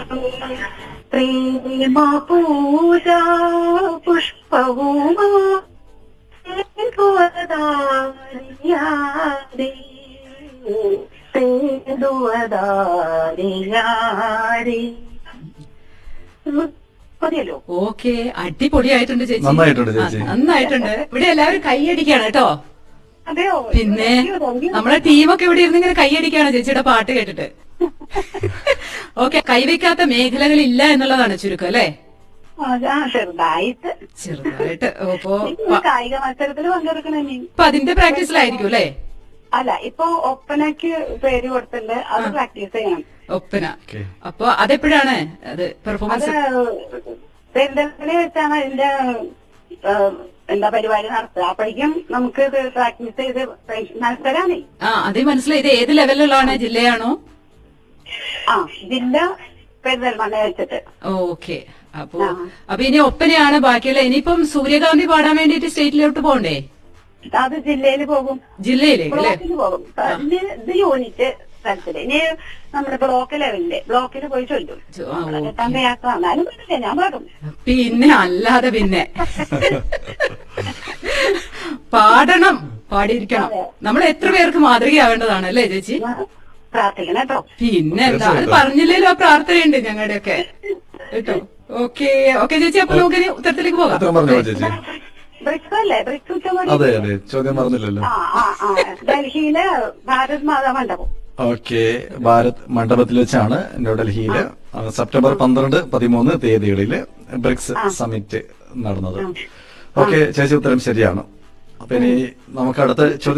പ്രേമ പൂജ പുഷ്പവുമാ തേടുവതാരിയാരേ തേടുവതാരിയാരേ മതിയല്ലോ ഓക്കെ അടിപൊളിയായിട്ടുണ്ട് ചേച്ചി നന്നായിട്ടുണ്ട് ചേച്ചി. ആ, നന്നായിട്ടുണ്ട് ഇവിടെ എല്ലാവരും കൈയടിക്കാണ് കേട്ടോ അതെയോ പിന്നെ Thank you, thank you. നമ്മളെ ടീമൊക്കെ ഇവിടെ ഇരുന്ന് ഇങ്ങനെ കൈയടിക്കാണ് ചേച്ചിയുടെ പാട്ട് കേട്ടിട്ട് ഓക്കെ കൈവയ്ക്കാത്ത മേഖലകൾ ഇല്ല എന്നുള്ളതാണ് ചുരുക്കം അല്ലേ ആ, ആ ചെറുതായിട്ട് ചെറുതായിട്ട് അപ്പോ ഇന്ന് കായിക മത്സരത്തിൽ പങ്കെടുക്കണേ ഇപ്പൊ അതിന്റെ പ്രാക്ടീസിലായിരിക്കും അല്ലേ അല്ല ഇപ്പൊ ഒപ്പനക്ക് പേര് കൊടുത്തിട്ടുണ്ട് അത് പ്രാക്ടീസ് ചെയ്യണം ഒപ്പന ഓക്കെ അപ്പൊ അതെപ്പോഴാണ് അത് അത് പെർഫോമൻസ് പെരിന്തൽമണ്ണ വെച്ചാണ് അതിന്റെ ആ, എന്താ പരിപാടി നടത്തുക അപ്പോഴേക്കും നമുക്ക് ഇത് പ്രാക്ടീസ് ചെയ്ത് മത്സരാണേ ആ അത് മനസ്സിലായി ഇത് ഏത് ലെവലിലുള്ളതാണ് ജില്ലയാണോ ആ ജില്ല പെരിന്തൽമണ്ണ വെച്ചിട്ട് ഓക്കെ അപ്പൊ അപ്പൊ ഇനി ഒപ്പനയാണ് ബാക്കിയുള്ള ഇനിയിപ്പം സൂര്യകാന്തി പാടാൻ വേണ്ടിയിട്ട് സ്റ്റേറ്റിലോട്ട് പോകണ്ടേ അത് ജില്ലയിൽ പോകും ജില്ലയിലേക്ക് അല്ലേ ബ്ലോക്കിൽ പോകും ഇത് ഇത് യൂണിറ്റ് തലത്തില് ഇനി നമ്മുടെ ബ്ലോക്ക് ലെവലില് ബ്ലോക്കിൽ പോയി ചൊല്ലും ചോ- ആ, നമ്മളെ ഓക്കേ. കെട്ടാൻ പ്രയാസം എന്നാലും പറ്റില്ല ഞാൻ പാടും പിന്നെ അല്ലാതെ പിന്നെ പാടണം പാടിയിരിക്കണം നമ്മൾ എത്ര പേർക്ക് മാതൃകയാവേണ്ടതാണ് അല്ലേ ചേച്ചി പ്രാർത്ഥിക്കണം കേട്ടോ പിന്നെ എന്താ അത് പറഞ്ഞില്ലല്ലോ ആ പ്രാർത്ഥനയുണ്ട് ഞങ്ങളുടെയൊക്കെ കേട്ടോ ഓക്കെ ഓക്കെ ചേച്ചി അപ്പൊ നമുക്ക് ഇനി ഉത്തരത്തിലേക്ക് പോകാം ഉത്തരം പറഞ്ഞോ ചേച്ചി ബ്രിക്സ് അല്ലേ ബ്രിക്സ് ഉച്ചകോടി അതെ അതെ ചോദ്യം പറഞ്ഞില്ലല്ലോ ആ ആ ആ ഡൽഹിയിലെ ഭാരത് മാതാ മണ്ഡപം ഓക്കെ ഭാരത് മണ്ഡപത്തിൽ വെച്ചാണ് ന്യൂഡൽഹിയില് ആ, സെപ്റ്റംബർ പന്ത്രണ്ട് പതിമൂന്ന് തീയതികളില് ബ്രിക്സ് സമ്മിറ്റ് നടന്നത് ഓക്കെ ചേച്ചി ഉത്തരം ശരിയാണ് അപ്പൊ ഇനി നമുക്ക് അടുത്ത ചോദ്യം